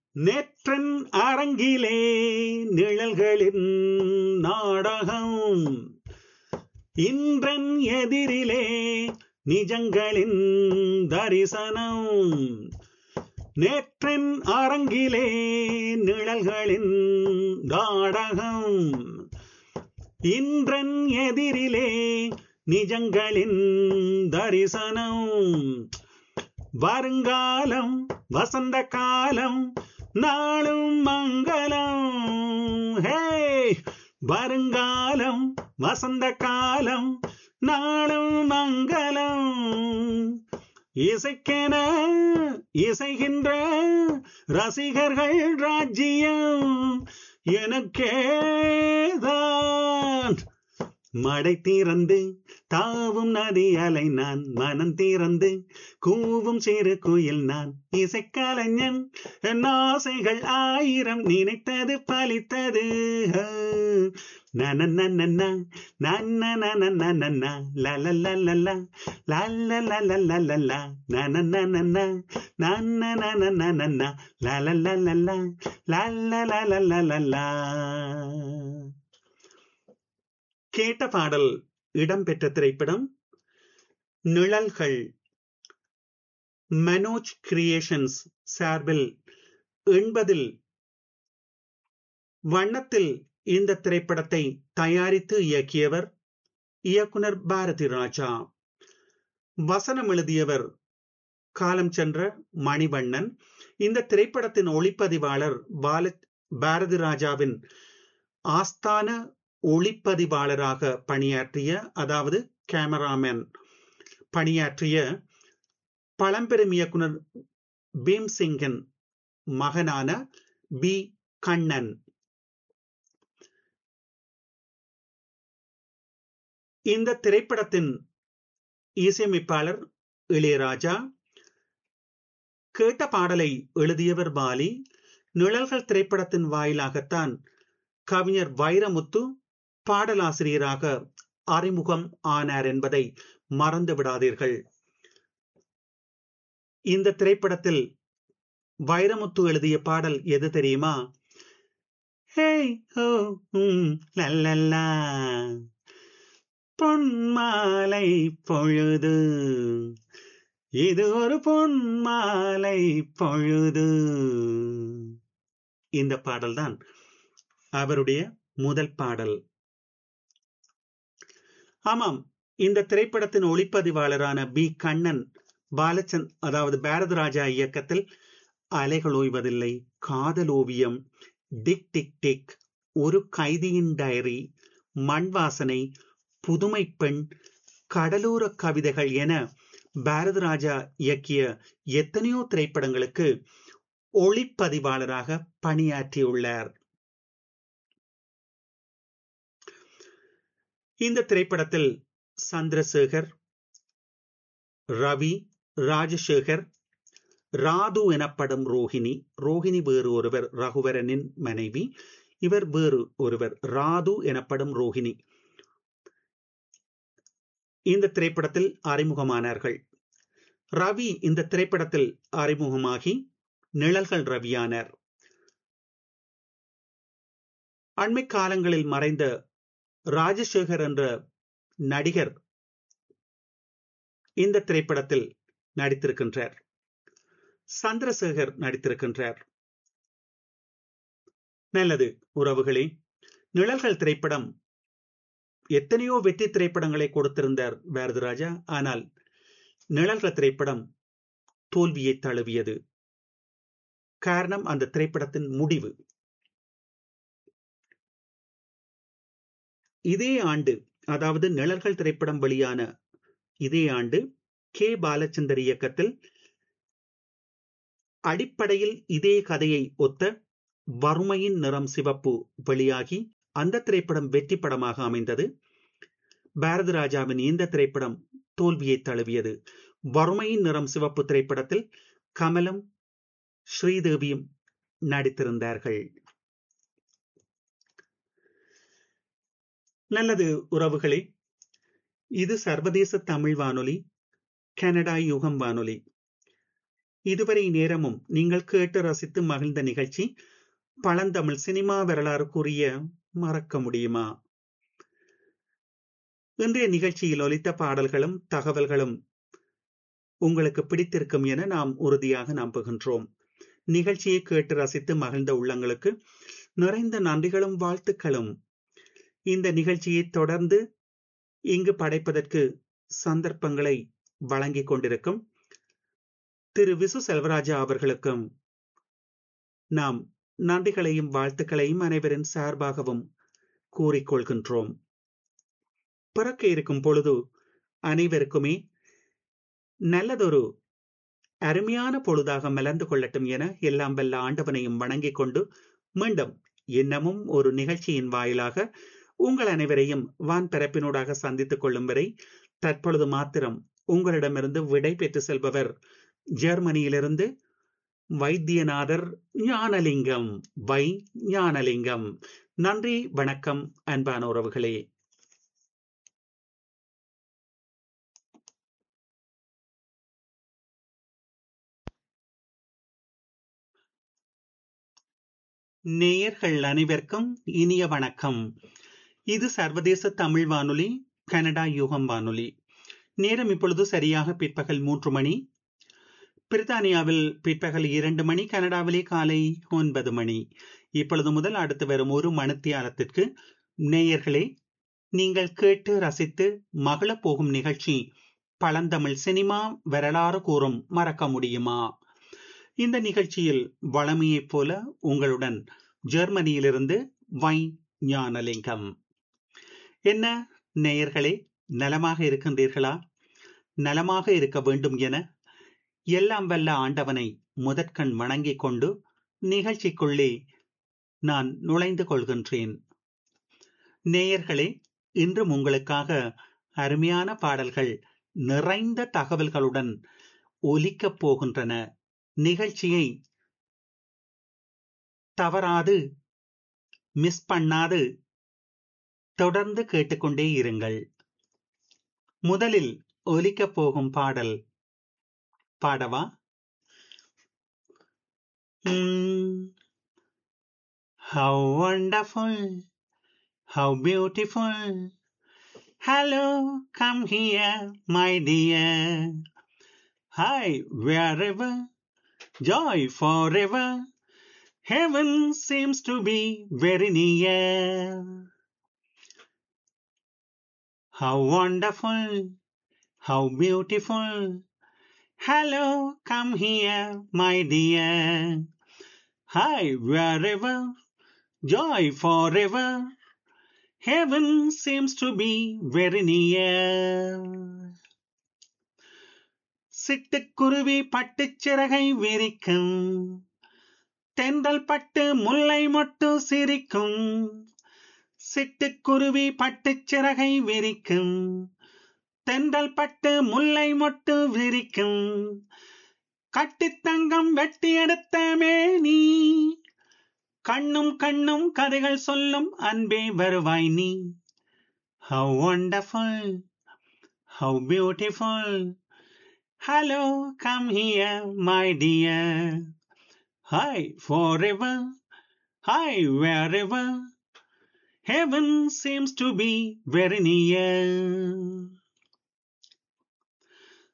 நேற்றன் அரங்கிலே நிழல்களின் நாடகம் இன்றன் எதிரிலே நிஜங்களின் தரிசனம் நேற்றின் அரங்கிலே நிழல்களின் நாடகம் இன்றன் எதிரிலே நிஜங்களின் தரிசனம் வருங்காலம் வசந்த காலம் நாளும் மங்களம் ஹே வருங்காலம் வசந்த காலம் நாளும் மங்களம் இசைக்கென இசைகின்ற ரசிகர்கள் ராஜ்யம் எனக்கேதான் மடை தீரந்து தாவும் நதி அலை நான் மனம் தீரந்து கூவும் சிறு குயில் நான் இசைக்கலைஞன் என் ஆசைகள் ஆயிரம் நினைத்தது பலித்தது கேட்ட பாடல் இடம்பெற்ற திரைப்படம் நிழல்கள் மனோஜ் கிரியேஷன்ஸ் சார்பில் எண்பதில் வண்ணத்தில் இந்த திரைப்படத்தை தயாரித்து இயக்கியவர் இயக்குனர் பாரதி ராஜா வசனம் எழுதியவர் காலம் சென்ற மணிவண்ணன் இந்த திரைப்படத்தின் ஒளிப்பதிவாளர் பால பாரதி ராஜாவின் ஆஸ்தான ஒளிப்பதிவாளராக பணியாற்றிய அதாவது கேமராமேன் பணியாற்றிய பழம்பெரும் இயக்குனர் பீம்சிங்கின் மகனான பி கண்ணன் இந்த திரைப்படத்தின் இசையமைப்பாளர் இளையராஜா கேட்ட பாடலை எழுதியவர் பாலி நிழல்கள் திரைப்படத்தின் வாயிலாகத்தான் கவிஞர் வைரமுத்து பாடலாசிரியராக அறிமுகம் ஆனார் என்பதை மறந்து விடாதீர்கள் இந்த திரைப்படத்தில் வைரமுத்து எழுதிய பாடல் எது தெரியுமா ஹே ஹோ லல்லல்லா பொன்மாலை பொழுது இது ஒரு பொன்மாலை பொழுது இந்த பாடல்தான் அவருடைய முதல் பாடல் ஆமாம் இந்த திரைப்படத்தின் ஒளிப்பதிவாளரான பி கண்ணன் பாலச்சந்த் அதாவது பாரதராஜா இயக்கத்தில் அலைகள் ஓய்வதில்லை காதல் ஓவியம் டிக் டிக் டிக் ஒரு கைதியின் டைரி மண் வாசனை புதுமை பெண் கடலோர கவிதைகள் என பாரதராஜா இயக்கிய எத்தனையோ திரைப்படங்களுக்கு ஒளிப்பதிவாளராக பணியாற்றியுள்ளார் இந்த திரைப்படத்தில் சந்திரசேகர் ரவி ராஜசேகர் ராது எனப்படும் ரோஹிணி ரோஹிணி வேறு ஒருவர் ரகுவரனின் மனைவி இவர் வேறு ஒருவர் ராது எனப்படும் ரோஹிணி இந்த திரைப்படத்தில் அறிமுகமானார்கள் ரவி இந்த திரைப்படத்தில் அறிமுகமாகி நிழல்கள் ரவியானார் அண்மை காலங்களில் மறைந்த ராஜசேகர் என்ற நடிகர் இந்த திரைப்படத்தில் நடித்திருக்கின்றார் சந்திரசேகர் நடித்திருக்கின்றார் நல்லது உறவுகளே நிழல்கள் திரைப்படம் எத்தனையோ வெற்றி திரைப்படங்களை கொடுத்திருந்தார் பாரதிராஜா ஆனால் நிழல்கள் திரைப்படம் தோல்வியை தழுவியது காரணம் அந்த திரைப்படத்தின் முடிவு இதே ஆண்டு அதாவது நிழல்கள் திரைப்படம் வெளியான இதே ஆண்டு கே பாலச்சந்தர் இயக்கத்தில் அடிப்படையில் இதே கதையை ஒத்த வறுமையின் நிறம் சிவப்பு வெளியாகி அந்த திரைப்படம் வெற்றி படமாக அமைந்தது பாரதி ராஜாவின் இந்த திரைப்படம் தோல்வியை தழுவியது வறுமையின் நிறம் சிவப்பு திரைப்படத்தில் கமலம் ஸ்ரீதேவியும் நடித்திருந்தார்கள் நல்லது உறவுகளே இது சர்வதேச தமிழ் வானொலி கனடா யுகம் வானொலி இதுவரை நேரமும் நீங்கள் கேட்டு ரசித்து மகிழ்ந்த நிகழ்ச்சி பழந்தமிழ் சினிமா வரலாறு கூறிய மறக்க முடியுமா இன்றைய நிகழ்ச்சியில் ஒலித்த பாடல்களும் தகவல்களும் உங்களுக்கு பிடித்திருக்கும் என நாம் உறுதியாக நம்புகின்றோம் நிகழ்ச்சியை கேட்டு ரசித்து மகிழ்ந்த உள்ளங்களுக்கு நிறைந்த நன்றிகளும் வாழ்த்துக்களும் இந்த நிகழ்ச்சியை தொடர்ந்து இங்கு படைப்பதற்கு சந்தர்ப்பங்களை வழங்கிக் கொண்டிருக்கும் திரு விசு செல்வராஜா அவர்களுக்கும் நாம் நன்றிகளையும் வாழ்த்துக்களையும் அனைவரின் சார்பாகவும் கூறிக்கொள்கின்றோம் பிறக்க இருக்கும் பொழுது அனைவருக்குமே நல்லதொரு அருமையான பொழுதாக மலர்ந்து கொள்ளட்டும் என எல்லாம் வல்ல ஆண்டவனையும் வணங்கிக் கொண்டு மீண்டும் இன்னமும் ஒரு நிகழ்ச்சியின் வாயிலாக உங்கள் அனைவரையும் வான் பரப்பினூடாக சந்தித்துக் கொள்ளும் வரை தற்பொழுது மாத்திரம் உங்களிடமிருந்து விடை பெற்று செல்பவர் ஜெர்மனியிலிருந்து வைத்தியநாதர் ஞானலிங்கம் வை ஞானலிங்கம் நன்றி வணக்கம் அன்பான உறவுகளே நேயர்கள் அனைவருக்கும் இனிய வணக்கம் இது சர்வதேச தமிழ் வானொலி கனடா யூகம் வானொலி நேரம் இப்பொழுது சரியாக பிற்பகல் மூன்று மணி பிரித்தானியாவில் பிற்பகல் இரண்டு மணி கனடாவிலே காலை ஒன்பது மணி இப்பொழுது முதல் அடுத்து வரும் ஒரு மணித்தியாலத்திற்கு நேயர்களே நீங்கள் கேட்டு ரசித்து மகள போகும் நிகழ்ச்சி பழந்தமிழ் சினிமா வரலாறு கூறும் மறக்க முடியுமா இந்த நிகழ்ச்சியில் வளமையைப் போல உங்களுடன் ஜெர்மனியிலிருந்து வை ஞானலிங்கம் என்ன நேயர்களே நலமாக இருக்கின்றீர்களா நலமாக இருக்க வேண்டும் என எல்லாம் வல்ல ஆண்டவனை முதற்கண் வணங்கிக் கொண்டு நிகழ்ச்சிக்குள்ளே நான் நுழைந்து கொள்கின்றேன் நேயர்களே இன்றும் உங்களுக்காக அருமையான பாடல்கள் நிறைந்த தகவல்களுடன் ஒலிக்கப் போகின்றன நிகழ்ச்சியை தவறாது மிஸ் பண்ணாது தொடர்ந்து கேட்டுக்கொண்டே இருங்கள் முதலில் ஒலிக்கப் போகும் பாடல் பாடவா How wonderful, how beautiful. Hello, come here, my dear. Hi, wherever, joy forever. Heaven seems to be very near. How wonderful, how beautiful. Hello, come here, my dear. Hi, wherever, joy forever. Heaven seems to be very near. சிட்டுக்குருவி பட்டுச் சிறகை விரிக்கும் தென்றல் பட்டு முல்லை மொட்டு சிரிக்கும் சிட்டுக்குருவி பட்டுச் சிறகை விரிக்கும் தென்றல் பட்டு முல்லை மொட்டு விரிக்கும் கட்டித்தங்கம் வெட்டி எடுத்த மேனி கண்ணும் கண்ணும் கதைகள் சொல்லும் அன்பே வருவாய் நீ how wonderful how beautiful hello come here my dear hi forever hi wherever Heaven seems to be very near.